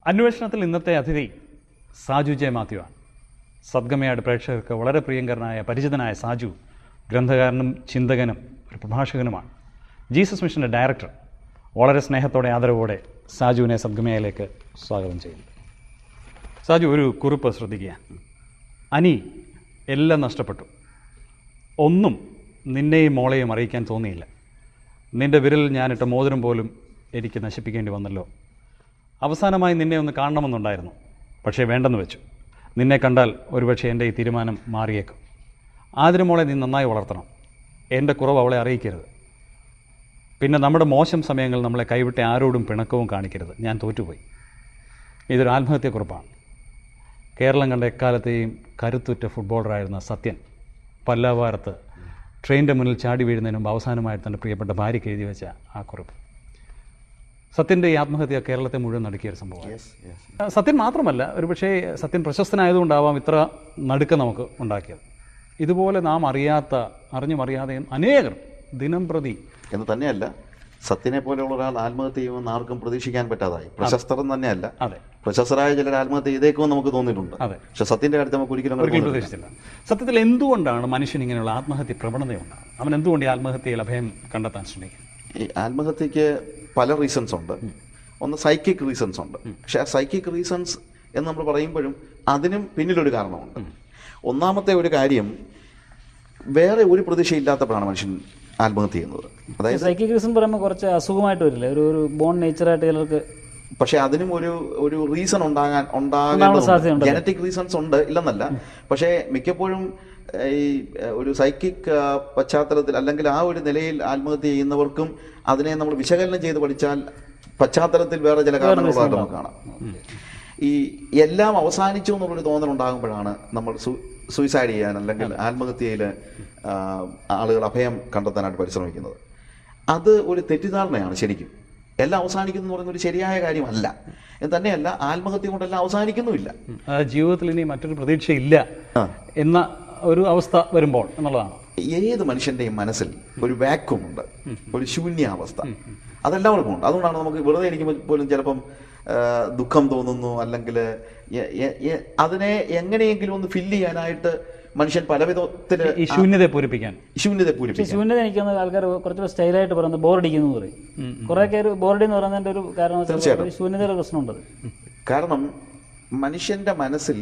അന്വേഷണത്തിൽ ഇന്നത്തെ അതിഥി സാജു ജെ മാത്യു ആണ് സദ്ഗമയാട് പ്രേക്ഷകർക്ക് വളരെ പ്രിയങ്കരനായ പരിചിതനായ സാജു ഗ്രന്ഥകാരനും ചിന്തകനും ഒരു പ്രഭാഷകനുമാണ് ജീസസ് മിഷൻ്റെ ഡയറക്ടർ വളരെ സ്നേഹത്തോടെ ആദരവോടെ സാജുവിനെ സദ്ഗമയയിലേക്ക് സ്വാഗതം ചെയ്യുന്നു സാജു ഒരു കുറിപ്പ് ശ്രദ്ധിക്കുക അനി എല്ലാം നഷ്ടപ്പെട്ടു ഒന്നും നിന്നെയും മോളെയും അറിയിക്കാൻ തോന്നിയില്ല നിന്റെ വിരലിൽ ഞാനിട്ട മോതിരം പോലും എനിക്ക് നശിപ്പിക്കേണ്ടി വന്നല്ലോ അവസാനമായി നിന്നെ ഒന്ന് കാണണമെന്നുണ്ടായിരുന്നു പക്ഷേ വേണ്ടെന്ന് വെച്ചു നിന്നെ കണ്ടാൽ ഒരുപക്ഷെ എൻ്റെ ഈ തീരുമാനം മാറിയേക്കും ആതിരം മോളെ നീ നന്നായി വളർത്തണം എൻ്റെ കുറവ് അവളെ അറിയിക്കരുത് പിന്നെ നമ്മുടെ മോശം സമയങ്ങൾ നമ്മളെ കൈവിട്ട് ആരോടും പിണക്കവും കാണിക്കരുത് ഞാൻ തോറ്റുപോയി ഇതൊരു ആത്മഹത്യക്കുറിപ്പാണ് കേരളം കണ്ട എക്കാലത്തെയും കരുത്തുറ്റ ഫുട്ബോളറായിരുന്ന സത്യൻ പല്ലാവാരത്ത് ട്രെയിനിൻ്റെ മുന്നിൽ ചാടി വീഴുന്നതിന് മുമ്പ് അവസാനമായിട്ട് തൻ്റെ പ്രിയപ്പെട്ട ഭാര്യയ്ക്ക് എഴുതി വെച്ച ആ കുറിപ്പ് സത്യൻ്റെ ഈ ആത്മഹത്യ കേരളത്തെ മുഴുവൻ നടുക്കിയ ഒരു സംഭവമാണ് ആ, സത്യൻ മാത്രമല്ല ഒരുപക്ഷേ സത്യൻ പ്രശസ്തനായതുകൊണ്ടാവാം ഇത്ര നടുക്ക നമുക്ക് ഉണ്ടാക്കിയത് ഇതുപോലെ നാം അറിയാത്ത അറിഞ്ഞും അറിയാതെയും അനേകർ ദിനം പ്രതി എന്ന് തന്നെയല്ല സത്യനെ പോലെയുള്ള ഒരാൾ ആത്മഹത്യ ചെയ്യുമെന്ന് ആർക്കും പ്രതീക്ഷിക്കാൻ പറ്റാതായി പ്രശസ്തരും തന്നെയല്ല അതെ പ്രശസ്തരായ ചിലർ ആത്മഹത്യ ചെയ്തേക്കുമെന്ന് നമുക്ക് തോന്നിയിട്ടുണ്ട് അതെ പക്ഷെ സത്യന്റെ കാര്യത്തിൽ നമുക്ക് ഒരിക്കലും അങ്ങനെ ഒരിക്കലും തോന്നിയിട്ടില്ല. പ്രതീക്ഷിച്ചില്ല സത്യത്തിൽ എന്തുകൊണ്ടാണ് മനുഷ്യൻ ഇങ്ങനെയുള്ള ആത്മഹത്യ പ്രവണതയുണ്ടാകുന്നത് അവൻ എന്തുകൊണ്ട് ഈ ആത്മഹത്യയിൽ അഭയം കണ്ടെത്താൻ ശ്രമിക്കും ഈ ആത്മഹത്യക്ക് പല റീസൺസ് ഉണ്ട് ഒന്ന് സൈക്കിക് റീസൺസ് ഉണ്ട് പക്ഷെ ആ സൈക്കിക് റീസൺസ് എന്ന് നമ്മൾ പറയുമ്പോഴും അതിനും പിന്നിലൊരു കാരണമുണ്ട് ഒന്നാമത്തെ ഒരു കാര്യം വേറെ ഒരു പ്രതീക്ഷയില്ലാത്തപ്പോഴാണ് മനുഷ്യൻ ആത്മഹത്യ ചെയ്യുന്നത് അതായത് സൈക്കിക് റീസൺ പറയുമ്പോൾ കുറച്ച് അസുഖമായിട്ട് വരില്ലേ ഒരു ഒരു ബോൺ നേച്ചറായിട്ട് ചിലർക്ക് പക്ഷെ അതിനും ഒരു ഒരു റീസൺ ഉണ്ടാകാൻ ഉണ്ടാവാനുള്ള സാധ്യതയുണ്ട്. ഉണ്ടാകേണ്ട ജനറ്റിക് റീസൺസ് ഉണ്ട് ഇല്ലെന്നല്ല പക്ഷേ മിക്കപ്പോഴും ഏഹ്, ഈ ഏഹ്, ഒരു സൈക്കിക് പശ്ചാത്തലത്തിൽ അല്ലെങ്കിൽ ആ ഒരു നിലയിൽ ആത്മഹത്യ ചെയ്യുന്നവർക്കും അതിനെ നമ്മൾ വിശകലനം ചെയ്ത് പഠിച്ചാൽ പശ്ചാത്തലത്തിൽ വേറെ ചില കാരണങ്ങളായിട്ട് നമുക്ക് കാണാം ഈ എല്ലാം അവസാനിച്ചു എന്നുള്ളൊരു തോന്നൽ ഉണ്ടാകുമ്പോഴാണ് നമ്മൾ സൂയിസൈഡ് ചെയ്യാൻ അല്ലെങ്കിൽ ആത്മഹത്യയിൽ ആളുകൾ അഭയം കണ്ടെത്താനായിട്ട് പരിശ്രമിക്കുന്നത് അത് ഒരു തെറ്റിദ്ധാരണയാണ് ശരിക്കും എല്ലാം അവസാനിക്കുന്നു എന്ന് പറയുന്ന ഒരു ശരിയായ കാര്യമല്ല എന്ന് തന്നെയല്ല ആത്മഹത്യ കൊണ്ടെല്ലാം അവസാനിക്കുന്നുമില്ല അതായത് ജീവിതത്തിൽ ഇനി മറ്റൊരു പ്രതീക്ഷയില്ല ആ. എന്ന ഒരു അവസ്ഥ വരുമ്പോൾ എന്നുള്ളതാണ് ഏത് മനുഷ്യന്റെയും മനസ്സിൽ ഒരു വാക്വം ഉണ്ട് ഒരു ശൂന്യാവസ്ഥ അതെല്ലാവർക്കും ഉണ്ട് അതുകൊണ്ടാണ് നമുക്ക് വെറുതെ ഇരിക്കുമ്പോൾ പോലും ചിലപ്പം ആ, ദുഃഖം തോന്നുന്നു അല്ലെങ്കിൽ എ- എ- എ- അതിനെ എങ്ങനെയെങ്കിലും ഒന്ന് ഫില്ല് ചെയ്യാനായിട്ട് മനുഷ്യൻ പല വിധത്തില് ഈ ശൂന്യതയെ പൂരിപ്പിക്കാൻ ശൂന്യത പക്ഷേ പൂരിപ്പിക്കും ശൂന്യത എനിക്കൊന്ന് ആൾക്കാർ കുറച്ചുകൂടെ സ്റ്റൈലായിട്ട് പറയുന്നത് ബോറടിക്കുന്നു എന്ന് പറയും കുറെ പേര് ബോറടി എന്ന് പറയുന്നതിന്റെ ഒരു കാരണം വെച്ചാൽ തീർച്ചയായിട്ടും. ഒരു ശൂന്യതയുടെ പ്രശ്നമുണ്ട് അത്. കാരണം മനുഷ്യന്റെ മനസ്സിൽ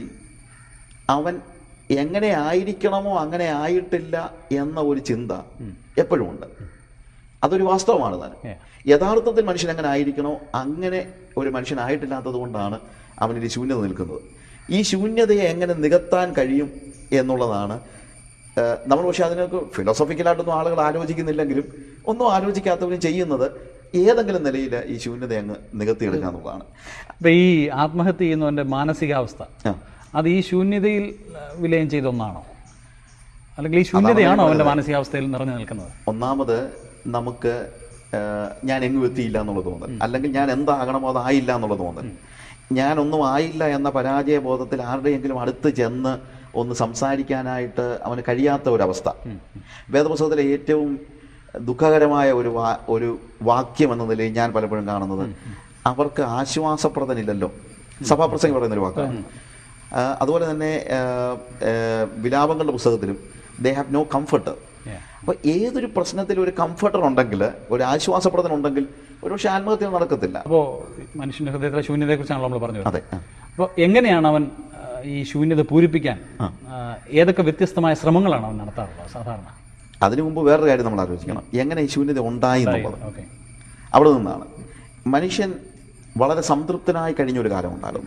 അവൻ എങ്ങനെ ആയിരിക്കണമോ അങ്ങനെ ആയിട്ടില്ല എന്ന ഒരു ചിന്ത എപ്പോഴും ഉണ്ട് അതൊരു വാസ്തവമാണ് താൻ Yeah. യഥാർത്ഥത്തിൽ മനുഷ്യൻ എങ്ങനെ ആയിരിക്കണോ അങ്ങനെ ഒരു മനുഷ്യനായിട്ടില്ലാത്തത് കൊണ്ടാണ് അവനിൽ ഈ ശൂന്യത നിൽക്കുന്നത് ഈ ശൂന്യതയെ എങ്ങനെ നികത്താൻ കഴിയും എന്നുള്ളതാണ് ഏഹ്, നമ്മൾ പക്ഷെ അതിനൊക്കെ ഫിലോസഫിക്കലായിട്ടൊന്നും ആളുകൾ ആലോചിക്കുന്നില്ലെങ്കിലും ഒന്നും ആലോചിക്കാത്തവരും ചെയ്യുന്നത് ഏതെങ്കിലും നിലയിൽ ഈ ശൂന്യത അങ്ങ് നികത്തിയെടുക്കുക എന്നുള്ളതാണ് അപ്പൊ ഈ ആത്മഹത്യ ചെയ്യുന്നവന്റെ മാനസികാവസ്ഥ ആ. അത് ഈ ശൂന്യതയിൽ ആ, വിലയം ചെയ്ത ഒന്നാണോ അല്ലെങ്കിൽ ഈ ശൂന്യതയാണോ അവന്റെ മാനസികാവസ്ഥയിൽ നിറഞ്ഞു നിൽക്കുന്നത് ഒന്നാമത് നമുക്ക് ആ, ഞാൻ എങ്ങും എത്തിയില്ല എന്നുള്ള തോന്നൽ അല്ലെങ്കിൽ ഞാൻ എന്താകണമോ അതായില്ല എന്നുള്ള തോന്നൽ ഞാനൊന്നും ആയില്ല എന്ന പരാജയ ബോധത്തിൽ ആരുടെയെങ്കിലും അടുത്ത് ചെന്ന് ഒന്ന് സംസാരിക്കാനായിട്ട് അവന് കഴിയാത്ത ഒരവസ്ഥ വേദപുസ്തകത്തിലെ ഏറ്റവും ദുഃഖകരമായ ഒരു വാ ഒരു വാക്യം എന്ന നിലയിൽ ഞാൻ പലപ്പോഴും കാണുന്നത് അവർക്ക് ആശ്വാസപ്രദനില്ലല്ലോ സഭാപ്രസംഗം പറയുന്ന ഒരു വാക്കാണ് ആ, അതുപോലെ തന്നെ ആ, ആ, വിലാപങ്ങളുടെ പുസ്തകത്തിലും they have no comfort Yeah. അപ്പോൾ ഏതൊരു പ്രശ്നത്തിൽ ഒരു കംഫർട്ടർ ഉണ്ടെങ്കിൽ ഒരു ആശ്വാസപ്രദൻ ഉണ്ടെങ്കിൽ ഒരു പക്ഷേ ആത്മഹത്യ നടക്കത്തില്ല അപ്പോൾ മനുഷ്യന്റെ ഹൃദയത്തിലെ ശൂന്യതയെക്കുറിച്ചാണല്ലോ നമ്മൾ പറഞ്ഞത് അതെ ആ. അപ്പോൾ എങ്ങനെയാണ് അവൻ ആ, ഈ ശൂന്യത പൂരിപ്പിക്കാൻ ആ, ഏതൊക്കെ വ്യത്യസ്തമായ ശ്രമങ്ങളാണ് അവൻ നടത്താറുള്ളത് സാധാരണ അതിനു മുമ്പ് വേറൊരു കാര്യം നമ്മൾ ആലോചിക്കണം എങ്ങനെ ഈ ശൂന്യത ഉണ്ടായി എന്നുള്ളത് ഓക്കെ അവിടെ നിന്നാണ് മനുഷ്യൻ വളരെ സംതൃപ്തനായി കഴിഞ്ഞ ഒരു കാലം ഉണ്ടായിരുന്നു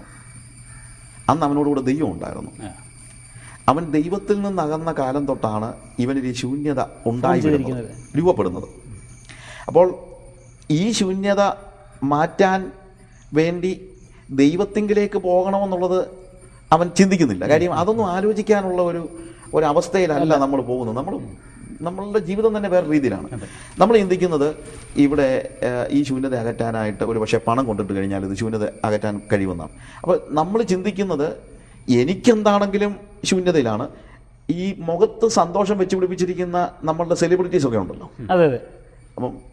അന്ന് അവനോടുകൂടെ ദൈവം ഉണ്ടായിരുന്നു അവൻ ദൈവത്തിൽ നിന്ന് അകന്ന കാലം തൊട്ടാണ് ഇവനിൽ ഈ ശൂന്യത ഉണ്ടായി വരുന്നത്, രൂപപ്പെടുന്നത് അപ്പോൾ ഈ ശൂന്യത മാറ്റാൻ വേണ്ടി ദൈവത്തിങ്കിലേക്ക് പോകണമെന്നുള്ളത് അവൻ ചിന്തിക്കുന്നില്ല കാര്യം അതൊന്നും ആലോചിക്കാനുള്ള ഒരു ഒരവസ്ഥയിലല്ല നമ്മൾ പോകുന്നത് നമ്മൾ നമ്മളുടെ ജീവിതം തന്നെ വേറെ രീതിയിലാണ് നമ്മൾ ചിന്തിക്കുന്നത് ഇവിടെ ഏഹ്, ഈ ശൂന്യത അകറ്റാനായിട്ട് ഒരു പക്ഷേ പണം കൊണ്ടിട്ട് കഴിഞ്ഞാൽ ഇത് ശൂന്യത അകറ്റാൻ കഴിയുമെന്നാണ് അപ്പോൾ നമ്മൾ ചിന്തിക്കുന്നത് എനിക്കെന്താണെങ്കിലും ശൂന്യതയിലാണ് ഈ മുഖത്ത് സന്തോഷം വെച്ച് പിടിപ്പിച്ചിരിക്കുന്ന നമ്മളുടെ സെലിബ്രിറ്റീസ് ഒക്കെ ഉണ്ടല്ലോ അതെ അതെ അപ്പം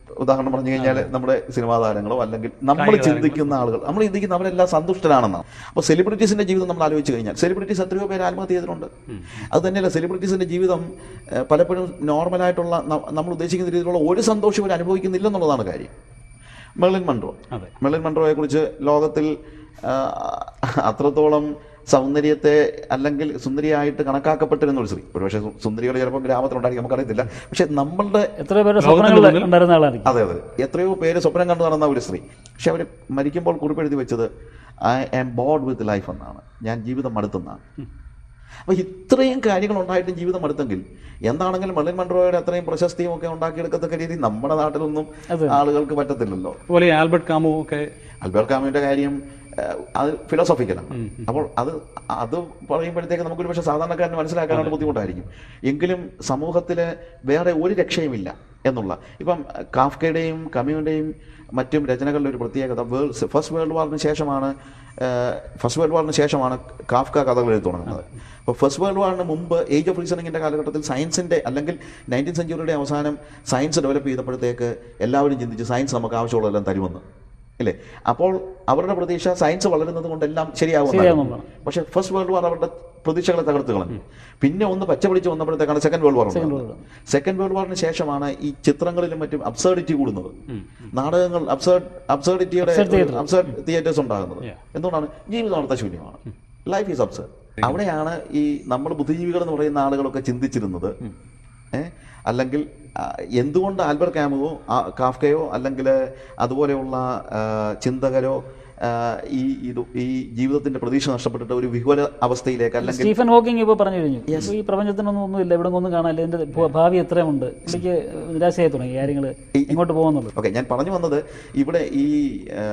ഉദാഹരണം പറഞ്ഞു കഴിഞ്ഞാൽ നമ്മുടെ സിനിമാ താരങ്ങളോ അല്ലെങ്കിൽ നമ്മൾ ചിന്തിക്കുന്ന ആളുകൾ നമ്മൾ ചിന്തിക്കുന്ന അവരെല്ലാം സന്തുഷ്ടരാണെന്നാണ് അപ്പോൾ സെലിബ്രിറ്റീസിന്റെ ജീവിതം നമ്മൾ ആലോചിച്ച് കഴിഞ്ഞാൽ സെലിബ്രിറ്റീസ് എത്രയോ പേര് ആത്മഹത്യ ചെയ്തിട്ടുണ്ട് അത് തന്നെയല്ല സെലിബ്രിറ്റീസിന്റെ ജീവിതം ഏഹ്, പലപ്പോഴും നോർമലായിട്ടുള്ള ന- നമ്മൾ ഉദ്ദേശിക്കുന്ന രീതിയിലുള്ള ഒരു സന്തോഷവും അവർ അനുഭവിക്കുന്നില്ല എന്നുള്ളതാണ് കാര്യം മെർലിൻ മൺറോ അതെ. മെർലിൻ മൺറോയെ കുറിച്ച് ലോകത്തിൽ ആ, അത്രത്തോളം സൗന്ദര്യത്തെ അല്ലെങ്കിൽ സുന്ദരിയായിട്ട് കണക്കാക്കപ്പെട്ടിരുന്ന ഒരു സ്ത്രീ ഒരുപക്ഷെ സു- സുന്ദരികൾ ചിലപ്പോൾ ഗ്രാമത്തിലുണ്ടായിരിക്കും നമുക്കറിയത്തില്ല പക്ഷെ നമ്മളുടെ എത്രയോ പേരുടെ സ്വപ്നങ്ങളിൽ ഉണ്ടായിരുന്ന ആളായിരിക്കും അതെ അതെ എത്രയോ പേര് സ്വപ്നം കണ്ടു നടന്ന ഒരു സ്ത്രീ പക്ഷെ അവർ മരിക്കുമ്പോൾ കുറിപ്പെഴുതി വെച്ചത് I am bored with life എന്നാണ് ഞാൻ ജീവിതം മടുത്തെന്നാണ് അപ്പോൾ ഇത്രയും കാര്യങ്ങൾ ഉണ്ടായിട്ടും ജീവിതം മടുത്തെങ്കിൽ എന്താണെങ്കിലും മെർലിൻ മൺട്രോയുടെ അത്രയും പ്രശസ്തിയും ഒക്കെ ഉണ്ടാക്കിയെടുക്കത്തക്ക രീതി നമ്മുടെ നാട്ടിലൊന്നും അതെ. ആളുകൾക്ക് പറ്റത്തില്ലല്ലോ അതുപോലെ ഈ ആൽബർട്ട് കാമു ഒക്കെ അൽബർട്ട് കാമിന്റെ കാര്യം ഏഹ്, അത് ഫിലോസഫിക്കലാണ് അപ്പോൾ അത് അത് പറയുമ്പോഴത്തേക്ക് നമുക്കൊരു പക്ഷേ സാധാരണക്കാരന് മനസ്സിലാക്കാനായിട്ട് ബുദ്ധിമുട്ടായിരിക്കും എങ്കിലും സമൂഹത്തിൽ വേറെ ഒരു രക്ഷയുമില്ല എന്നുള്ള ഇപ്പം കാഫ്കയുടെയും കമ്യുവിൻ്റെയും മറ്റും രചനകളുടെ ഒരു പ്രത്യേകത വേൾഡ് ഫസ്റ്റ് വേൾഡ് വാറിന് ശേഷമാണ് ഫസ്റ്റ് വേൾഡ് വാറിന് ശേഷമാണ് കാഫ്ക കഥകൾ എഴുതി തുടങ്ങുന്നത് അപ്പോൾ ഫസ്റ്റ് വേൾഡ് വാറിന് മുമ്പ് ഏജ് ഓഫ് റീസണിങ്ങിൻ്റെ കാലഘട്ടത്തിൽ സയൻസിൻ്റെ അല്ലെങ്കിൽ നയൻറ്റീൻ സെഞ്ചുറിയുടെ അവസാനം സയൻസ് ഡെവലപ്പ് ചെയ്തപ്പോഴത്തേക്ക് എല്ലാവരും ചിന്തിച്ച് സയൻസ് നമുക്ക് ആവശ്യമുള്ളതെല്ലാം തരുമെന്ന് ഇല്ലേ അപ്പോൾ അവരുടെ പ്രതീക്ഷ സയൻസ് വളരുന്നത് കൊണ്ടെല്ലാം ശരിയാകും ശരിയാകുമെന്നാണ്. പക്ഷെ ഫസ്റ്റ് വേൾഡ് വാർ അവരുടെ പ്രതീക്ഷകളെ തകർത്ത് കളഞ്ഞു പിന്നെ ഒന്ന് പച്ചപിടിച്ച് വന്നപ്പോഴത്തേക്കാണ് second world war second world വാറിന് ശേഷമാണ് ഈ ചിത്രങ്ങളിലും മറ്റും അബ്സേർഡിറ്റി കൂടുന്നത് നാടകങ്ങൾ അബ്സേർഡ് അബ്സേർഡിറ്റിയുടെ അബ്സേർഡ് തിയേറ്റേഴ്സ് ഉണ്ടാകുന്നത് എന്തുകൊണ്ടാണ് ജീവിതം അർത്ഥശൂന്യമാണ് ലൈഫ് ഈസ് അബ്സേർഡ് അവിടെയാണ് ഈ നമ്മൾ ബുദ്ധിജീവികൾ എന്ന് പറയുന്ന ആളുകളൊക്കെ ചിന്തിച്ചിരുന്നത് ഏ? അല്ലെങ്കിൽ ആ, എന്തുകൊണ്ട് ആൽബർട്ട് ക്യാമുവോ ആ, കാഫ്കയോ അല്ലെങ്കിൽ അതുപോലെയുള്ള ആ, ചിന്തകരോ ആ, ഈ ഇത് ഈ ജീവിതത്തിന്റെ പ്രതീക്ഷ നഷ്ടപ്പെട്ടിട്ട് ഒരു വിഹ്വല അവസ്ഥയിലേക്ക് അല്ലെങ്കിൽ സ്റ്റീഫൻ ഹോക്കിംഗ് ഇപ്പോൾ പറഞ്ഞു കഴിഞ്ഞു ഇപ്പൊ ഈ പ്രപഞ്ചത്തിനൊന്നും ഒന്നുമില്ല ഇവിടെ ഒന്നും കാണാനില്ല ഇതിന്റെ ഭ- ഭാവി എത്രയുണ്ട് എനിക്ക് നിരാശയായി തുടങ്ങി കാര്യങ്ങൾ എങ്ങോട്ട് പോകുന്നുള്ളത് ഓക്കെ ഞാൻ പറഞ്ഞു വന്നത് ഇവിടെ ഈ ആ,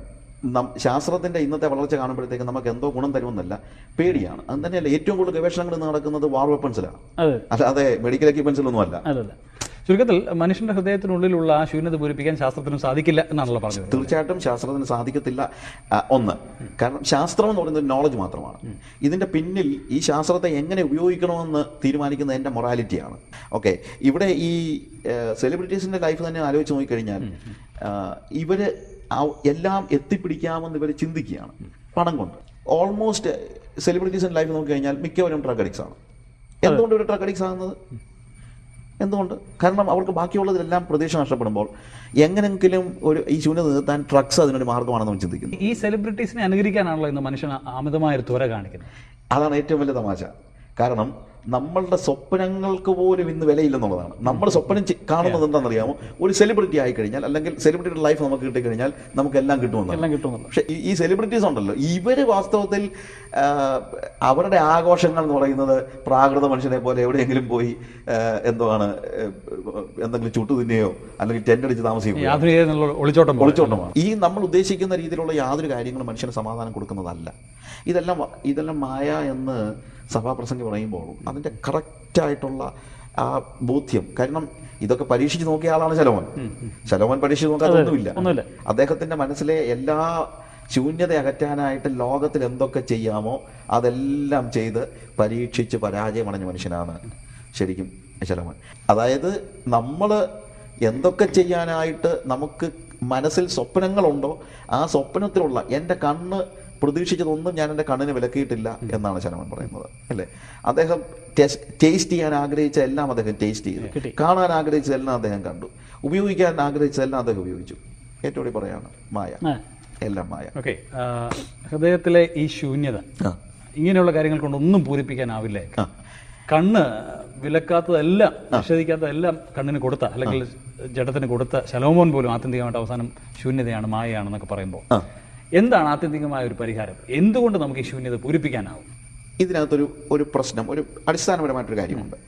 നം- ശാസ്ത്രത്തിന്റെ ഇന്നത്തെ വളർച്ച കാണുമ്പോഴത്തേക്ക് നമുക്ക് എന്തോ ഗുണം തരുമെന്നല്ല പേടിയാണ് അത് തന്നെയല്ല ഏറ്റവും കൂടുതൽ ഗവേഷണങ്ങൾ ഇന്ന് നടക്കുന്നത് വാർ വെപ്പൺസിലാണ് അതെ അല്ലാതെ മെഡിക്കൽ എക്യുപ്മെന്റ്സിലൊന്നും അല്ല അല്ലല്ല ചുരുക്കത്തിൽ മനുഷ്യന്റെ ഹൃദയത്തിനുള്ളിലുള്ള ആ ശൂന്യത പൂരിപ്പിക്കാൻ ശാസ്ത്രത്തിനും സാധിക്കില്ല എന്നാണല്ലോ പറഞ്ഞത് തീർച്ചയായിട്ടും ശാസ്ത്രത്തിന് സാധിക്കത്തില്ല ആ, ഒന്ന് കാരണം ശാസ്ത്രം എന്ന് പറയുന്നത് നോളജ് മാത്രമാണ് ഇതിന്റെ പിന്നിൽ ഈ ശാസ്ത്രത്തെ എങ്ങനെ ഉപയോഗിക്കണമെന്ന് തീരുമാനിക്കുന്നത് എൻ്റെ മൊറാലിറ്റിയാണ് ഓക്കെ ഇവിടെ ഈ സെലിബ്രിറ്റീസിന്റെ ലൈഫ് തന്നെ ആലോചിച്ച് നോക്കിക്കഴിഞ്ഞാൽ ആ, ഇവര് ആ- എല്ലാം എത്തിപ്പിടിക്കാമെന്ന് ഇവർ ചിന്തിക്കുകയാണ് പണം കൊണ്ട് ഓൾമോസ്റ്റ് സെലിബ്രിറ്റീസിന്റെ ലൈഫ് നോക്കിക്കഴിഞ്ഞാൽ മിക്കവരും ഡ്രഗ് അഡിക്സ് ആണ് എന്തുകൊണ്ട് ഇവർ ഡ്രഗ് അഡിക്സ് ആകുന്നത് എന്തുകൊണ്ട് കാരണം അവർക്ക് ബാക്കിയുള്ളതിലെല്ലാം പ്രതീക്ഷ നഷ്ടപ്പെടുമ്പോൾ എങ്ങനെങ്കിലും ഒരു ഈ ശൂന്യത നിർത്താൻ ഡ്രഗ്സ് അതിനൊരു മാർഗമാണെന്ന് അവൻ ചിന്തിക്കുന്നു ഈ സെലിബ്രിറ്റീസിനെ അനുകരിക്കാനാണല്ലോ ഇന്ന് മനുഷ്യൻ അമിതമായ ഒരു ത്വര കാണിക്കുന്നത് അതാണ് ഏറ്റവും വലിയ തമാശ കാരണം നമ്മളുടെ സ്വപ്നങ്ങൾക്ക് പോലും ഇന്ന് വിലയില്ലെന്നുള്ളതാണ് നമ്മൾ സ്വപ്നം ചെ- കാണുന്നത് എന്താണെന്നറിയാമോ ഒരു സെലിബ്രിറ്റി ആയി കഴിഞ്ഞാൽ അല്ലെങ്കിൽ സെലിബ്രിറ്റിയുടെ ലൈഫ് നമുക്ക് കിട്ടിക്കഴിഞ്ഞാൽ നമുക്ക് എല്ലാം കിട്ടുമെന്നാണ് എല്ലാം കിട്ടുമെന്നുള്ളത് പക്ഷെ ഈ- ഈ സെലിബ്രിറ്റീസ് ഉണ്ടല്ലോ ഇവര് വാസ്തവത്തിൽ ആ, അവരുടെ ആഘോഷങ്ങൾ എന്ന് പറയുന്നത് പ്രാകൃത മനുഷ്യനെ പോലെ എവിടെയെങ്കിലും പോയി ആ, എന്തുവാണ് ഏ, എന്തെങ്കിലും ചുട്ടു തിന്നുകയോ അല്ലെങ്കിൽ ടെന്റ് അടിച്ച് താമസിക്കുകയോ ആധുനിക എന്നുള്ള ഒളിച്ചോട്ടം പോലെ. ഒളിച്ചോട്ടമാണ് ഈ നമ്മൾ ഉദ്ദേശിക്കുന്ന രീതിയിലുള്ള യാതൊരു കാര്യങ്ങളും മനുഷ്യന് സമാധാനം കൊടുക്കുന്നതല്ല ഇതെല്ലാം വ- ഇതെല്ലാം മായ എന്ന് സഭാപ്രസംഗി പറയുമ്പോൾ അതിന്റെ കറക്റ്റായിട്ടുള്ള ആ ബോധ്യം കാരണം ഇതൊക്കെ പരീക്ഷിച്ച് നോക്കിയ ആളാണ് ശലോമൻ ശലോമൻ പരീക്ഷിച്ച് നോക്കാതൊന്നുമില്ല ഒന്നുമില്ല. അദ്ദേഹത്തിന്റെ മനസ്സിലെ എല്ലാ ശൂന്യത അകറ്റാനായിട്ട് ലോകത്തിൽ എന്തൊക്കെ ചെയ്യാമോ അതെല്ലാം ചെയ്ത് പരീക്ഷിച്ച് പരാജയമടഞ്ഞ മനുഷ്യനാണ് ശരിക്കും ശലോമൻ അതായത് നമ്മൾ എന്തൊക്കെ ചെയ്യാനായിട്ട് നമുക്ക് മനസ്സിൽ സ്വപ്നങ്ങളുണ്ടോ ആ സ്വപ്നത്തിലുള്ള എൻ്റെ കണ്ണ് പ്രതീക്ഷിച്ചതൊന്നും ഞാൻ എൻ്റെ കണ്ണിന് വിലക്കിയിട്ടില്ല എന്നാണ് ശരമൻ പറയുന്നത് അല്ലേ അദ്ദേഹം ടേസ്റ്റ് ചെയ്യാൻ ആഗ്രഹിച്ച എല്ലാം അദ്ദേഹം ടേസ്റ്റ് ചെയ്തു കിട്ടി. കാണാൻ ആഗ്രഹിച്ചതെല്ലാം അദ്ദേഹം കണ്ടു ഉപയോഗിക്കാൻ ആഗ്രഹിച്ചതെല്ലാം അദ്ദേഹം ഉപയോഗിച്ചു ഏറ്റവും കൂടി പറയാണ് മായ ആ എല്ലാം മായ ഓക്കെ ഹൃദയത്തിലെ ഈ ശൂന്യത ആ ഇങ്ങനെയുള്ള കാര്യങ്ങൾ കൊണ്ടൊന്നും പൂരിപ്പിക്കാനാവില്ലേ ആ കണ്ണ് വിലക്കാത്തതെല്ലാം നിഷേധിക്കാത്തതെല്ലാം കണ്ണിന് കൊടുത്ത അല്ലെങ്കിൽ ജഡത്തിന് കൊടുത്ത ശലോമോൻ പോലും ആത്യന്തികമായിട്ട് അവസാനം ശൂന്യതയാണ് മായയാണെന്നൊക്കെ പറയുമ്പോൾ ആ എന്താണ് ആത്യന്തികമായ ഒരു പരിഹാരം എന്തുകൊണ്ട് നമുക്ക് ഈ ശൂന്യത പൂരിപ്പിക്കാനാവും ഇതിനകത്തൊരു ഒരു പ്രശ്നം ഒരു അടിസ്ഥാനപരമായിട്ടൊരു കാര്യമുണ്ട്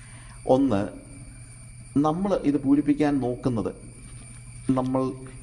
ഒന്ന് നമ്മൾ ഇത് പൂരിപ്പിക്കാൻ നോക്കുന്നത് നമ്മൾ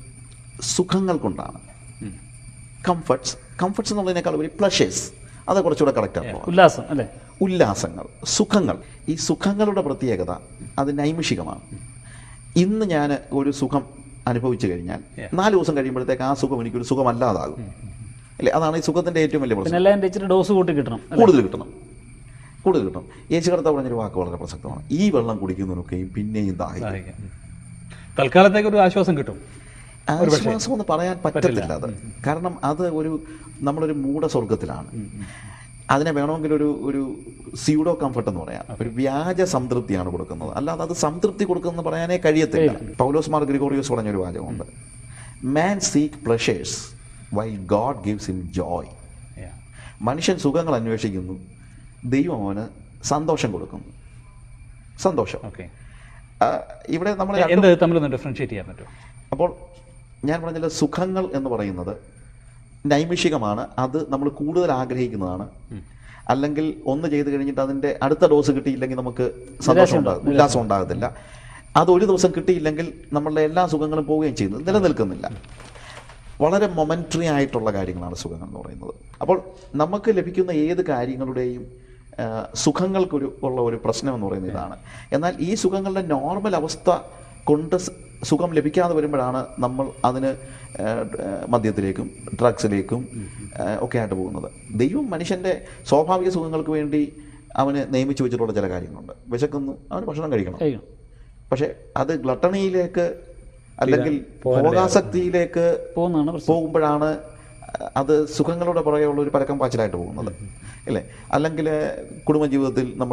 സുഖങ്ങൾ കൊണ്ടാണ് കംഫർട്ട്സ് കംഫർട്ട്സ് എന്നുള്ളതിനേക്കാൾ ഒരു പ്ലഷേഴ്സ് അത് കുറച്ചുകൂടെ കറക്റ്റാണ് ഉല്ലാസം അല്ലേ ഉല്ലാസങ്ങൾ സുഖങ്ങൾ ഈ സുഖങ്ങളുടെ പ്രത്യേകത അത് നൈമിഷികമാണ് ഇന്ന് ഞാൻ ഒരു സുഖം അനുഭവിച്ചു കഴിഞ്ഞാൽ നാല് ദിവസം കഴിയുമ്പോഴത്തേക്ക് ആ സുഖം എനിക്കൊരു സുഖമല്ലാതാകും അല്ലേ അതാണ് ഈ സുഖത്തിന്റെ ഏറ്റവും വലിയ പ്രശ്നം പിന്നെ എല്ലാം ഇച്ചിരി ഡോസ് കൂട്ടി കിട്ടണം അല്ലേ? കൂടുതൽ കിട്ടണം കൂടുതൽ കിട്ടണം യേശു കടത്ത പറഞ്ഞൊരു വാക്ക് വളരെ പ്രസക്തമാണ് ഈ വെള്ളം കുടിക്കുന്നതിനൊക്കെയും പിന്നെയും ദാഹിക്കും ദാഹിക്കാം. തൽക്കാലത്തേക്ക് ഒരു ആശ്വാസം കിട്ടും ആശ്വാസം എന്ന് പറയാൻ പറ്റത്തില്ല അത് കാരണം അത് ഒരു നമ്മളൊരു മൂഢസ്വർഗത്തിലാണ് അതിനെ വേണമെങ്കിൽ ഒരു ഒരു സ്യൂഡോ കംഫർട്ട് എന്ന് പറയാം ഒരു വ്യാജ സംതൃപ്തിയാണ് കൊടുക്കുന്നത് അല്ലാതെ അത് സംതൃപ്തി കൊടുക്കുന്നത് പറയാനേ കഴിയത്തില്ല പൗലോസ് മാർ ഗ്രിഗോറിയോസ് പറഞ്ഞൊരു വാചകമുണ്ട് man seek pleasures why God gives in joy Yeah. മനുഷ്യൻ സുഖങ്ങൾ അന്വേഷിക്കുന്നു ദൈവം അവന് സന്തോഷം കൊടുക്കുന്നു സന്തോഷം ഓക്കെ ആ, ഇവിടെ നമ്മൾ എന്ത് തമ്മിലൊന്ന് ഡിഫറൻഷിയേറ്റ് ചെയ്യാൻ പറ്റുമോ അപ്പോൾ ഞാൻ പറഞ്ഞല്ലോ സുഖങ്ങൾ എന്ന് പറയുന്നത് നൈമിഷികമാണ് അത് നമ്മൾ കൂടുതൽ ആഗ്രഹിക്കുന്നതാണ് അല്ലെങ്കിൽ ഒന്ന് ചെയ്ത് കഴിഞ്ഞിട്ട് അതിൻ്റെ അടുത്ത ഡോസ് കിട്ടിയില്ലെങ്കിൽ നമുക്ക് സന്തോഷം ഉണ്ടാകും ഉല്ലാസം ഉണ്ടാകത്തില്ല അത് ഒരു ദിവസം കിട്ടിയില്ലെങ്കിൽ നമ്മളുടെ എല്ലാ സുഖങ്ങളും പോവുകയും ചെയ്യുന്നു നിലനിൽക്കുന്നില്ല വളരെ മൊമെൻ്ററി ആയിട്ടുള്ള കാര്യങ്ങളാണ് സുഖങ്ങൾ എന്ന് പറയുന്നത് അപ്പോൾ നമുക്ക് ലഭിക്കുന്ന ഏത് കാര്യങ്ങളുടെയും ആ, സുഖങ്ങൾക്കൊരു ഉള്ള ഒരു പ്രശ്നം എന്ന് പറയുന്നത് ഇതാണ് എന്നാൽ ഈ സുഖങ്ങളുടെ നോർമൽ അവസ്ഥ കൊണ്ട് സ് സുഖം ലഭിക്കാതെ വരുമ്പോഴാണ് നമ്മൾ അതിന് ആ, ആ, മദ്യത്തിലേക്കും ഡ്രഗ്സിലേക്കും ആ, ഒക്കെ ആയിട്ട് പോകുന്നത് ദൈവം മനുഷ്യൻ്റെ സ്വാഭാവിക സുഖങ്ങൾക്ക് വേണ്ടി അവന് നിയമിച്ചു വെച്ചിട്ടുള്ള ചില കാര്യങ്ങളുണ്ട് വിശക്കുന്നു അവന് ഭക്ഷണം കഴിക്കണം കഴിക്കണം പക്ഷെ അത് ഗ്ലട്ടണിയിലേക്ക് അല്ലെങ്കിൽ ഭോഗാസക്തിയിലേക്ക് പോകുന്നതാണ് പ്രശ്നം പോകുമ്പോഴാണ് അത് സുഖങ്ങളുടെ പുറകെയുള്ള ഒരു പരക്കം പാച്ചിലായിട്ട് പോകുന്നത് അല്ലേ അല്ലെങ്കിൽ കുടുംബജീവിതത്തിൽ നമ്മൾ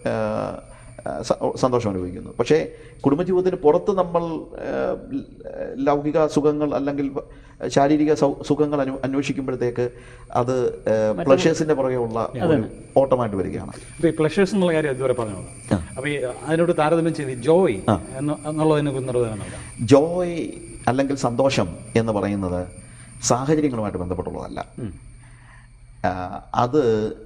സന്തോഷം അനുഭവിക്കുന്നു പക്ഷേ കുടുംബജീവിതത്തിന് പുറത്ത് നമ്മൾ ആ, ലൗകിക സുഖങ്ങൾ അല്ലെങ്കിൽ ശാരീരിക സൗ- സുഖങ്ങൾ അനു അന്വേഷിക്കുമ്പോഴത്തേക്ക് അത് പ്ലഷേഴ്സിന്റെ പുറകെയുള്ള ഒരു ഓട്ടമായിട്ട് വരികയാണ് ഇപ്പൊ ഈ പ്ലഷേഴ്സ് എന്നുള്ള കാര്യം ഇതുവരെ പറഞ്ഞത് അപ്പൊ ഈ അതിനോട് താരതമ്യം ചെയ്ത് ജോയ് എന്ന് എന്നുള്ളതിനെ കുറിച്ച് നിർവചനം നൽകാം ജോയ് അല്ലെങ്കിൽ സന്തോഷം എന്ന് പറയുന്നത് സാഹചര്യങ്ങളുമായിട്ട് ബന്ധപ്പെട്ടുള്ളതല്ല ആ, അത്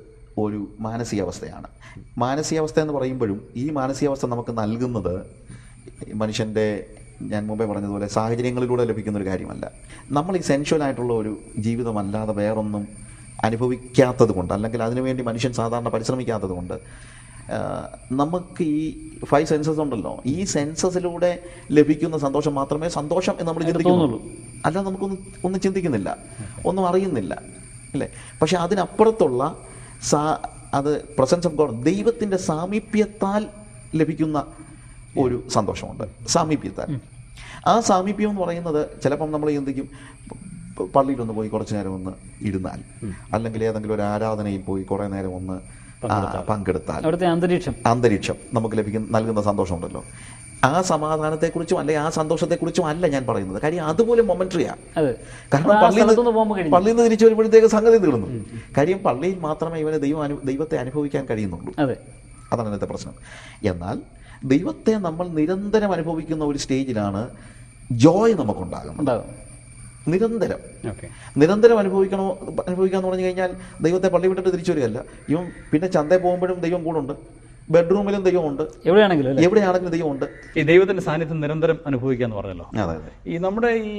ഒരു മാനസികാവസ്ഥയാണ് മാനസികാവസ്ഥ എന്ന് പറയുമ്പോഴും ഈ മാനസികാവസ്ഥ നമുക്ക് നൽകുന്നത് മനുഷ്യൻ്റെ ഞാൻ മുമ്പേ പറഞ്ഞതുപോലെ സാഹചര്യങ്ങളിലൂടെ ലഭിക്കുന്ന ഒരു കാര്യമല്ല നമ്മൾ ഈ സെൻഷ്വൽ ആയിട്ടുള്ള ഒരു ജീവിതമല്ലാതെ വേറൊന്നും അനുഭവിക്കാത്തത് കൊണ്ട് അല്ലെങ്കിൽ അതിനുവേണ്ടി മനുഷ്യൻ സാധാരണ പരിശ്രമിക്കാത്തത് കൊണ്ട് ആ, നമുക്ക് ഈ ഫൈവ് സെൻസസ് ഉണ്ടല്ലോ ഈ സെൻസസിലൂടെ ലഭിക്കുന്ന സന്തോഷം മാത്രമേ സന്തോഷം എന്ന് നമ്മൾ ചിന്തിക്കുന്നുള്ളൂ അല്ലാതെ നമുക്കൊന്നും ഒന്നും ചിന്തിക്കുന്നില്ല ഒന്നും അറിയുന്നില്ല അല്ലേ പക്ഷെ അതിനപ്പുറത്തുള്ള സാ അത് പ്രസൻസ് ഓഫ് ഗോഡ് ദൈവത്തിൻ്റെ സാമീപ്യത്താൽ ലഭിക്കുന്ന ഒരു സന്തോഷമുണ്ട് സാമീപ്യത്താൽ ആ സാമീപ്യം എന്ന് പറയുന്നത് ചിലപ്പം നമ്മൾ ചിന്തിക്കും പ- പള്ളിയിലൊന്ന് പോയി കുറച്ച് നേരം ഒന്ന് ഇരുന്നാൽ അല്ലെങ്കിൽ ഏതെങ്കിലും ഒരു ആരാധനയിൽ പോയി കുറേ നേരം ഒന്ന് ആ, പങ്കെടുത്താൽ അവിടുത്തെ അന്തരീക്ഷം അന്തരീക്ഷം നമുക്ക് ലഭിക്കുന്ന നൽകുന്ന സന്തോഷമുണ്ടല്ലോ ആ സമാധാനത്തെക്കുറിച്ചും അല്ലെ ആ സന്തോഷത്തെക്കുറിച്ചും അല്ല ഞാൻ പറയുന്നത് കാര്യം അതുപോലെ മൊമെന്ററിയാണ് അതെ കാരണം ആ പള്ളിയിൽ സ്ഥലത്തുനിന്ന് പോകുമ്പോൾ കഴിഞ്ഞു പള്ളിയിൽ നിന്ന് തിരിച്ചു വരുമ്പോഴത്തേക്ക് സംഗതി തീർന്നു കാര്യം പള്ളിയിൽ മാത്രമേ ഇവന് ദൈവം അനു- ദൈവത്തെ അനുഭവിക്കാൻ കഴിയുന്നുള്ളൂ അതെ അതാണ് ഇന്നത്തെ പ്രശ്നം എന്നാൽ ദൈവത്തെ നമ്മൾ നിരന്തരം അനുഭവിക്കുന്ന ഒരു സ്റ്റേജിലാണ് ജോയ് നമുക്കുണ്ടാകുന്നത് ഉണ്ടാകും നിരന്തരം ഓക്കെ നിരന്തരം അനുഭവിക്കണോ അനുഭവിക്കാന്ന് പറഞ്ഞു കഴിഞ്ഞാൽ ദൈവത്തെ പള്ളി വിട്ടിട്ട് തിരിച്ചു വരികയല്ല ഇവൻ പിന്നെ ചന്തയിൽ പോകുമ്പോഴും ദൈവം കൂടുണ്ട് ബെഡ്റൂമിലും ദൈവമുണ്ട് എവിടെയാണെങ്കിലും അല്ലേ എവിടെയാണെങ്കിലും ദൈവമുണ്ട് ഈ ദൈവത്തിന്റെ സാന്നിധ്യം നിരന്തരം അനുഭവിക്കാന്ന് പറഞ്ഞല്ലോ അതെ അതെ ഈ നമ്മുടെ ഈ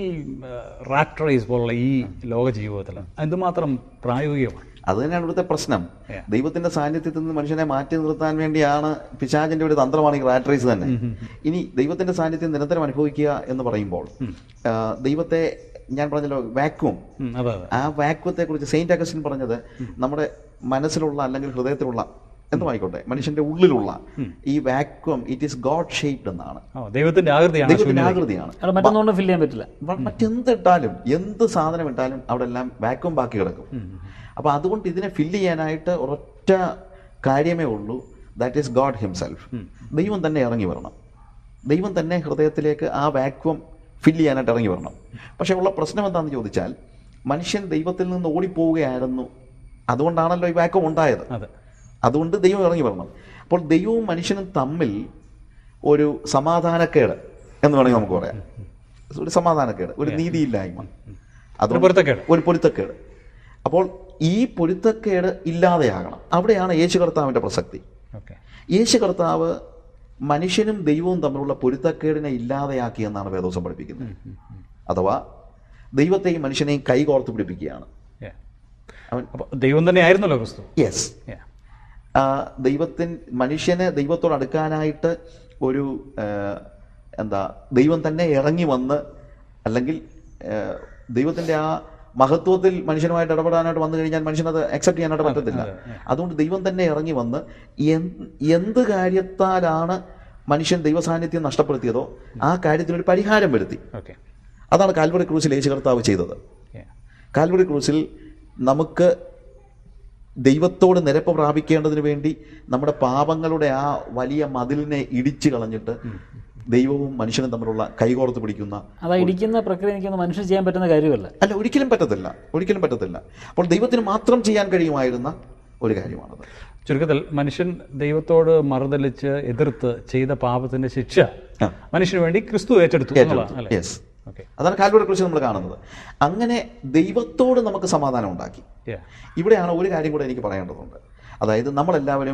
റാറ്റ് റേസ് പോലുള്ള ഈ ലോക ജീവിതത്തിൽ എന്തുമാത്രം പ്രായോഗികമാണ് അത് തന്നെയാണ് ഇവിടുത്തെ പ്രശ്നം Yeah. ദൈവത്തിന്റെ സാന്നിധ്യത്തിൽ നിന്ന് മനുഷ്യനെ മാറ്റി നിർത്താൻ വേണ്ടിയാണ് പിശാചിന്റെ ഒരു തന്ത്രമാണ് ഈ റാറ്റ് റേസ് തന്നെ ഇനി ദൈവത്തിന്റെ സാന്നിധ്യം നിരന്തരം അനുഭവിക്കുക എന്ന് പറയുമ്പോൾ ആ, ദൈവത്തെ ഞാൻ പറഞ്ഞല്ലോ വാക്വം ഉം, അതെ അതെ ആ വാക്വത്തെ കുറിച്ച് സെയിന്റ് അഗസ്റ്റിൻ പറഞ്ഞത് നമ്മുടെ മനസ്സിലുള്ള അല്ലെങ്കിൽ ഹൃദയത്തിലുള്ള എന്തുമായിക്കോട്ടെ മനുഷ്യന്റെ ഉള്ളിലുള്ള ഈ vacuum it is God shaped എന്നാണ് ഓ ദൈവത്തിന്റെ ആകൃതിയാണ് ദൈവത്തിന്റെ ആകൃതിയാണ് അവിടെ മറ്റൊന്നുകൊണ്ട് ഫില്ല് ചെയ്യാൻ പറ്റില്ല വ- മറ്റെന്തിട്ടാലും എന്ത് സാധനം ഇട്ടാലും അവിടെ എല്ലാം വാക്വം ബാക്കി കിടക്കും അപ്പൊ അതുകൊണ്ട് ഇതിനെ ഫില്ല് ചെയ്യാനായിട്ട് ഒരൊറ്റ കാര്യമേ ഉള്ളൂ ദാറ്റ് ഈസ് ഗോഡ് ഹിംസെൽഫ് ദൈവം തന്നെ ഇറങ്ങി വരണം ദൈവം തന്നെ ഹൃദയത്തിലേക്ക് ആ വാക്വം ഫില്ല് ചെയ്യാനായിട്ട് ഇറങ്ങി വരണം പക്ഷേ ഉള്ള പ്രശ്നം എന്താണെന്ന് ചോദിച്ചാൽ മനുഷ്യൻ ദൈവത്തിൽ നിന്ന് ഓടിപ്പോവുകയായിരുന്നു അതുകൊണ്ടാണല്ലോ ഈ വാക്വം ഉണ്ടായത് അതെ അതുകൊണ്ട് ദൈവം ഇറങ്ങി വരണം അപ്പോൾ ദൈവവും മനുഷ്യനും തമ്മിൽ ഒരു സമാധാനക്കേട് എന്ന് വേണമെങ്കിൽ നമുക്ക് പറയാം ഒരു സമാധാനക്കേട് ഒരു നീതിയില്ലായ്മ അത് ഒരു പൊരുത്തക്കേട്. ഒരു പൊരുത്തക്കേട് അപ്പോൾ ഈ പൊരുത്തക്കേട് ഇല്ലാതെയാകണം അവിടെയാണ് യേശു കർത്താവിൻ്റെ പ്രസക്തി ഓക്കെ യേശു കർത്താവ് മനുഷ്യനും ദൈവവും തമ്മിലുള്ള പൊരുത്തക്കേടിനെ ഇല്ലാതെയാക്കി എന്നാണ് വേദോസം പഠിപ്പിക്കുന്നത് അഥവാ ദൈവത്തെയും മനുഷ്യനെയും കൈകോർത്ത് പിടിപ്പിക്കുകയാണ് അവൻ അപ്പൊ ദൈവം തന്നെ ആയിരുന്നല്ലോ ക്രിസ്തു യെസ് Yeah. ആ, ദൈവത്തിൻ മനുഷ്യനെ ദൈവത്തോട് അടുക്കാനായിട്ട് ഒരു ആ, എന്താ ദൈവം തന്നെ ഇറങ്ങി വന്ന് അല്ലെങ്കിൽ ആ, ദൈവത്തിന്റെ ആ മഹത്വത്തിൽ മനുഷ്യനുമായിട്ട് ഇടപെടാനായിട്ട് വന്നു കഴിഞ്ഞാൽ മനുഷ്യനത് അക്സെപ്റ്റ് ചെയ്യാനായിട്ട് പറ്റത്തില്ല അതുകൊണ്ട് ദൈവം തന്നെ ഇറങ്ങി വന്ന് എന്ത് എന്ത് കാര്യത്താലാണ് മനുഷ്യൻ ദൈവസാന്നിധ്യം നഷ്ടപ്പെടുത്തിയതോ ആ കാര്യത്തിനൊരു പരിഹാരം വരുത്തി ഓക്കെ അതാണ് കാൽവറി ക്രൂസിൽ യേശു കർത്താവ് ചെയ്തത് കാൽവറി ക്രൂസിൽ നമുക്ക് ദൈവത്തോട് നിരപ്പ് പ്രാപിക്കേണ്ടതിന് വേണ്ടി നമ്മുടെ പാപങ്ങളുടെ ആ വലിയ മതിലിനെ ഇടിച്ചു കളഞ്ഞിട്ട് ദൈവവും മനുഷ്യനും തമ്മിലുള്ള കൈകോർത്ത് പിടിക്കുന്ന അതാ ഇടിക്കുന്ന പ്രക്രിയ എനിക്കൊന്ന് മനുഷ്യൻ ചെയ്യാൻ പറ്റുന്ന കാര്യമല്ല അല്ല ഒരിക്കലും പറ്റത്തില്ല ഒരിക്കലും പറ്റത്തില്ല അപ്പോൾ ദൈവത്തിന് മാത്രം ചെയ്യാൻ കഴിയുമായിരുന്ന ഒരു കാര്യമാണത് ചുരുക്കത്തിൽ മനുഷ്യൻ ദൈവത്തോട് മറുതലിച്ച് എതിർത്ത് ചെയ്ത പാപത്തിന്റെ ശിക്ഷ ആ. മനുഷ്യന് വേണ്ടി ക്രിസ്തു ഏറ്റെടുത്തു എന്നുള്ളതാണ് അല്ലേ യെസ് ഓക്കെ അതാണ് കാൽവറി കുറിച്ച് നമ്മൾ കാണുന്നത് അങ്ങനെ ദൈവത്തോട് നമുക്ക് സമാധാനം ഉണ്ടാക്കി ഇവിടെയാണ് ഒരു കാര്യം കൂടെ എനിക്ക് പറയേണ്ടതുണ്ട് അതായത് നമ്മളെല്ലാവരും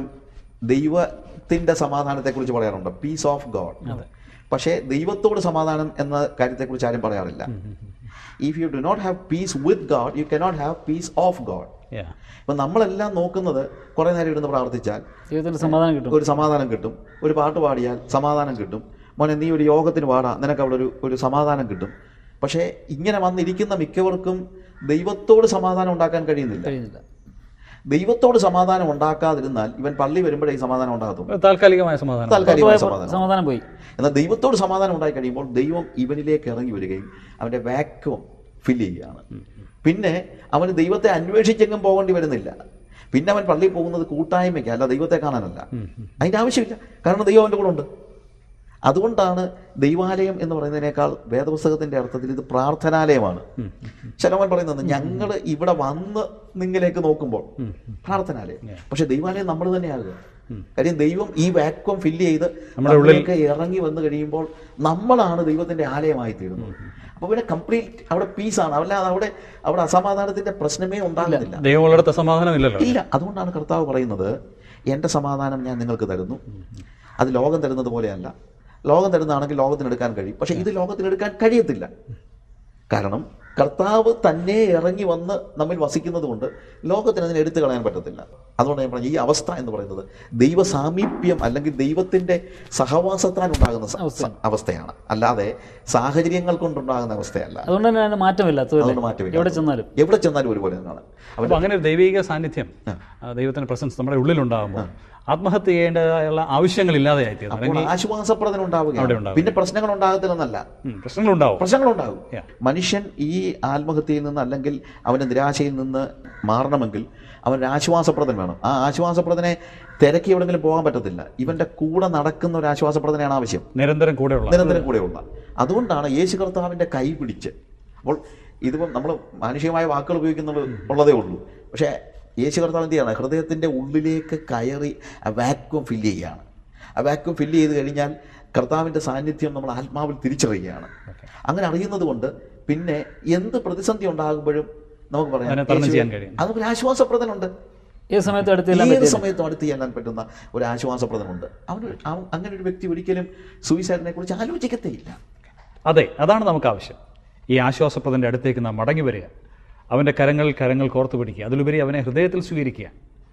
ദൈവത്തിൻ്റെ സമാധാനത്തെക്കുറിച്ച് പറയാറുണ്ട് പീസ് ഓഫ് ഗോഡ് പക്ഷേ ദൈവത്തോട് സമാധാനം എന്ന കാര്യത്തെക്കുറിച്ച് ആരും പറയാറില്ല if you do not have peace with God you cannot have peace of God ഇപ്പം നമ്മളെല്ലാം നോക്കുന്നത് കുറേ നേരം ഇരുന്ന് പ്രാർത്ഥിച്ചാൽ ജീവിതത്തിൽ സമാധാനം കിട്ടും ഒരു സമാധാനം കിട്ടും ഒരു പാട്ട് പാടിയാൽ സമാധാനം കിട്ടും മോനെ നീ ഒരു യോഗത്തിന് പാടാ നിനക്ക് അവിടെ ഒരു ഒരു സമാധാനം കിട്ടും പക്ഷേ ഇങ്ങനെ വന്നിരിക്കുന്ന മിക്കവർക്കും ദൈവത്തോട് സമാധാനം ഉണ്ടാക്കാൻ കഴിയുന്നില്ല കഴിയുന്നില്ല ദൈവത്തോട് സമാധാനം ഉണ്ടാക്കാതിരുന്നാൽ ഇവൻ പള്ളി വരുമ്പോഴേ ഈ സമാധാനം ഉണ്ടാകത്തുള്ളൂ താൽക്കാലികമായ സമാധാനം താൽക്കാലികമായ പുറത്ത് സമാധാനം സമാധാനം പോയി എന്നാൽ ദൈവത്തോട് സമാധാനം ഉണ്ടായി കഴിയുമ്പോൾ ദൈവം ഇവനിലേക്ക് ഇറങ്ങി വരികയും അവൻ്റെ വാക്വം ഫില്ല് ചെയ്യുകയാണ് പിന്നെ അവന് ദൈവത്തെ അന്വേഷിച്ചെങ്ങും പോകേണ്ടി വരുന്നില്ല പിന്നെ അവൻ പള്ളിയിൽ പോകുന്നത് കൂട്ടായ്മയ്ക്ക് അല്ല ദൈവത്തെ കാണാനല്ല അതിൻ്റെ ആവശ്യമില്ല കാരണം ദൈവം അവൻ്റെ കൂടെ ഉണ്ട് അതുകൊണ്ടാണ് ദൈവാലയം എന്ന് പറയുന്നതിനേക്കാൾ വേദപുസ്തകത്തിന്റെ അർത്ഥത്തിൽ ഇത് പ്രാർത്ഥനാലയമാണ് ശലോമൻ പറയുന്നത് ഞങ്ങൾ ഇവിടെ വന്ന് നിങ്ങളിലേക്ക് നോക്കുമ്പോൾ പ്രാർത്ഥനാലയം പക്ഷെ ദൈവാലയം നമ്മൾ തന്നെയാകുക കാര്യം ദൈവം ഈ വാക്വം ഫില്ല് ചെയ്ത് നമ്മുടെ ഉള്ളിൽ- നമ്മളിലേക്ക് ഇറങ്ങി വന്നു കഴിയുമ്പോൾ നമ്മളാണ് ദൈവത്തിന്റെ ആലയമായി തീരുന്നത് അപ്പൊ പിന്നെ കംപ്ലീറ്റ് അവിടെ പീസാണ് അല്ലാതെ അവിടെ അവിടെ അസമാധാനത്തിന്റെ പ്രശ്നമേ ഉണ്ടാകുന്നില്ല ദൈവമുള്ളിടത്ത് സമാധാനം ഇല്ലല്ലോ ഇല്ല അതുകൊണ്ടാണ് കർത്താവ് പറയുന്നത് എൻ്റെ സമാധാനം ഞാൻ നിങ്ങൾക്ക് തരുന്നു അത് ലോകം തരുന്നത് പോലെയല്ല ലോകം തരുന്നതാണെങ്കിൽ ലോകത്തിനെടുക്കാൻ കഴിയും പക്ഷേ ഇത് ലോകത്തിനെടുക്കാൻ കഴിയത്തില്ല കാരണം കർത്താവ് തന്നെ ഇറങ്ങി വന്ന് നമ്മിൽ വസിക്കുന്നത് കൊണ്ട് ലോകത്തിന് അതിനെ എടുത്തു കളയാൻ പറ്റത്തില്ല അതുകൊണ്ട് ഞാൻ പറഞ്ഞു ഈ അവസ്ഥ എന്ന് പറയുന്നത് ദൈവ സാമീപ്യം അല്ലെങ്കിൽ ദൈവത്തിന്റെ സഹവാസത്താൽ ഉണ്ടാകുന്ന സ- സ- അവസ്ഥയാണ് അല്ലാതെ സാഹചര്യങ്ങൾ കൊണ്ടുണ്ടാകുന്ന അവസ്ഥയല്ല അതുകൊണ്ട് തന്നെ അതിന് മാറ്റമില്ലാത്തത് അതുകൊണ്ട് മാറ്റമില്ല എവിടെ ചെന്നാലും എവിടെ ചെന്നാലും ഒരുപോലെ തന്നെയാണ് അവൻ അപ്പോൾ അങ്ങനെ ഒരു ദൈവിക സാന്നിധ്യം ആ, ദൈവത്തിന്റെ പ്രസൻസ് നമ്മുടെ ഉള്ളിലുണ്ടാകുമ്പോൾ ആത്മഹത്യ ചെയ്യേണ്ടതായുള്ള ആവശ്യങ്ങളില്ലാതെയായി തീർന്നു അപ്പോൾ അല്ലെങ്കിൽ ആശ്വാസപ്രദനം അവിടെ ഉണ്ടാവുകയാണ് ഉണ്ടാവും. പിന്നെ പ്രശ്നങ്ങൾ ഉണ്ടാകത്തില്ലെന്നല്ല ഉം, പ്രശ്നങ്ങളുണ്ടാവും പ്രശ്നങ്ങളുണ്ടാകും Yeah. മനുഷ്യൻ ഈ ആത്മഹത്യയിൽ നിന്ന് അല്ലെങ്കിൽ അവന്റെ നിരാശയിൽ നിന്ന് മാറണമെങ്കിൽ അവൻ ആശ്വാസപ്രദൻ വേണം ആ ആശ്വാസപ്രദനെ തിരക്കി എവിടെങ്കിലും പോകാൻ പറ്റത്തില്ല ഇവന്റെ കൂടെ നടക്കുന്ന ഒരു ആശ്വാസപ്രദനെയാണ് ആവശ്യം നിരന്തരം കൂടെയുള്ള നിരന്തരം കൂടെയുള്ള അതുകൊണ്ടാണ് യേശു കർത്താവിന്റെ കൈ പിടിച്ച് അപ്പോൾ ഇതിപ്പം നമ്മൾ മാനുഷികമായ വാക്കുകൾ ഉപയോഗിക്കുന്നത് ഉള്ളതേ ഉള്ളൂ പക്ഷേ യേശു കർത്താവ് എന്ത് ചെയ്യണം ഹൃദയത്തിന്റെ ഉള്ളിലേക്ക് കയറി ആ വാക്വം ഫില്ല് ചെയ്യുകയാണ് ആ വാക്വം ഫില്ല് ചെയ്ത് കഴിഞ്ഞാൽ കർത്താവിന്റെ സാന്നിധ്യം നമ്മൾ ആത്മാവിൽ തിരിച്ചറിയുകയാണ് അങ്ങനെ അറിയുന്നത് കൊണ്ട് പിന്നെ എന്ത് പ്രതിസന്ധി ഉണ്ടാകുമ്പോഴും നമുക്ക് പറയാം അതിനെ തരണം യേശുവേ, ചെയ്യാൻ കഴിയും. അതൊരു ആശ്വാസപ്രദനുണ്ട് ഏത് സമയത്തും അടുത്തെല്ലാം ഏത് സമയത്തും അടുത്ത് ചെല്ലാൻ പറ്റുന്ന ഒരു ആശ്വാസപ്രദനുണ്ട് അവന് അവൻ അങ്ങനെ ഒരു വ്യക്തി ഒരിക്കലും സൂയിസൈഡിനെ കുറിച്ച് ആലോചിക്കത്തേയില്ല അതെ അതാണ് നമുക്ക് ആവശ്യം ഈ ആശ്വാസപ്രദന്റെ അടുത്തേക്ക് നാം മടങ്ങി വരിക അവൻ്റെ കരങ്ങൾ കരങ്ങൾ കോർത്തു പിടിക്കുക അതിലുപരി അവനെ ഹൃദയത്തിൽ സ്വീകരിക്കുക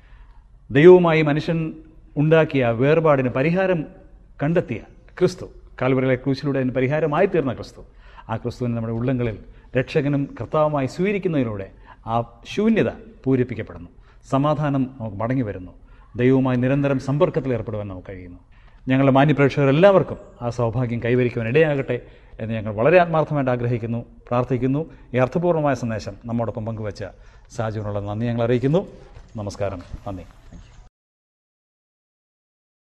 ദൈവവുമായി മനുഷ്യൻ ഉണ്ടാക്കിയ വേർപാടിന് പരിഹാരം കണ്ടെത്തിയ ക്രിസ്തു കാൽവറിലെ ക്രൂശിലൂടെ അതിന് പരിഹാരമായി തീർന്ന ക്രിസ്തു ആ ക്രിസ്തുവിനെ നമ്മുടെ ഉള്ളങ്ങളിൽ രക്ഷകനും കർത്താവുമായി സ്വീകരിക്കുന്നതിലൂടെ ആ ശൂന്യത പൂരിപ്പിക്കപ്പെടുന്നു സമാധാനം നമുക്ക് മടങ്ങി വരുന്നു ദൈവവുമായി നിരന്തരം സമ്പർക്കത്തിൽ ഏർപ്പെടുവാൻ നമുക്ക് കഴിയുന്നു ഞങ്ങളുടെ മാന്യപ്രേക്ഷകർ എല്ലാവർക്കും ആ സൗഭാഗ്യം കൈവരിക്കുവാൻ ഇടയാകട്ടെ എന്ന് ഞങ്ങൾ വളരെ ആത്മാർത്ഥമായിട്ട് ആഗ്രഹിക്കുന്നു പ്രാർത്ഥിക്കുന്നു ഈ അർത്ഥപൂർണ്ണമായ സന്ദേശം നമ്മോടൊപ്പം പങ്കുവച്ച സാജുവിനുള്ള നന്ദി ഞങ്ങൾ അറിയിക്കുന്നു നമസ്കാരം നന്ദി